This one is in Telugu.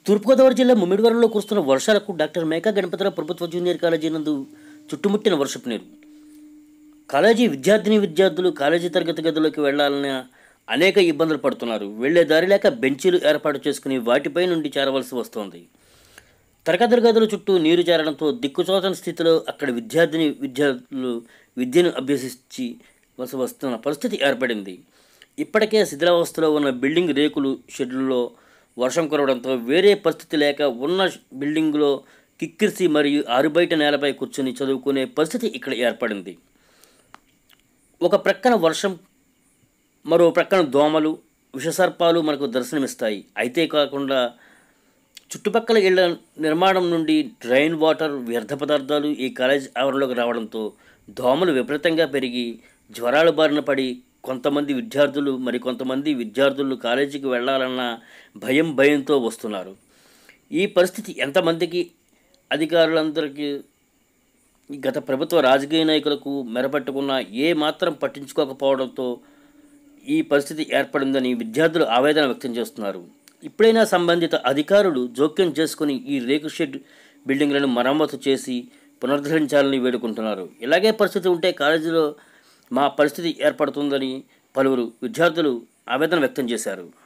తూర్పుగోదావరి జిల్లా ముమ్మిడివరంలో కురుస్తున్న వర్షాలకు డాక్టర్ మేకా గణపతిరావు ప్రభుత్వ జూనియర్ కాలేజీ నందు చుట్టుముట్టిన వర్షపు నీరు కాలేజీ విద్యార్థిని విద్యార్థులు కాలేజీ తరగతి గదిలోకి వెళ్లాలన్న అనేక ఇబ్బందులు పడుతున్నారు వెళ్లే దారి లేక బెంచీలు ఏర్పాటు చేసుకుని వాటిపై నుండి చేరవలసి వస్తోంది తరగతి గదుల చుట్టూ నీరు చేరడంతో దిక్కుచోచని స్థితిలో అక్కడ విద్యార్థిని విద్యార్థులు విద్యను అభ్యసించి వలస వస్తున్న పరిస్థితి ఏర్పడింది ఇప్పటికే శిథిలావస్థలో ఉన్న బిల్డింగ్ రేకులు షెడ్లలో వర్షం కురవడంతో వేరే పరిస్థితి లేక ఉన్న బిల్డింగులో కిక్కిరిసి మరియు ఆరుబయట నేలపై కూర్చొని చదువుకునే పరిస్థితి ఇక్కడ ఏర్పడింది ఒక ప్రక్కన వర్షం మరో ప్రక్కన దోమలు విషసర్పాలు మనకు దర్శనమిస్తాయి అయితే కాకుండా చుట్టుపక్కల ఇళ్ల నిర్మాణం నుండి డ్రైన్ వాటర్ వ్యర్థ పదార్థాలు ఈ కాలేజ్ ఆవరణలోకి రావడంతో దోమలు విపరీతంగా పెరిగి జ్వరాల బారిన పడి కొంతమంది విద్యార్థులు మరి కొంతమంది విద్యార్థులు కాలేజీకి వెళ్ళాలన్న భయం భయంతో వస్తున్నారు ఈ పరిస్థితి ఎంతమందికి అధికారులందరికీ ఈ గత ప్రభుత్వ రాజకీయ నాయకులకు మెరపట్టుకున్న ఏ మాత్రం పట్టించుకోకపోవడంతో ఈ పరిస్థితి ఏర్పడిందని విద్యార్థులు ఆవేదన వ్యక్తం చేస్తున్నారు ఇప్పుడైనా సంబంధిత అధికారులు జోక్యం చేసుకుని ఈ రేకు షెడ్ బిల్డింగ్లను మరమ్మతు చేసి పునరుద్ధరించాలని వేడుకుంటున్నారు ఇలాగే పరిస్థితి ఉంటే కాలేజీలో మా పరిస్థితి ఏర్పడుతుందని పలువురు విద్యార్థులు ఆవేదన వ్యక్తం చేశారు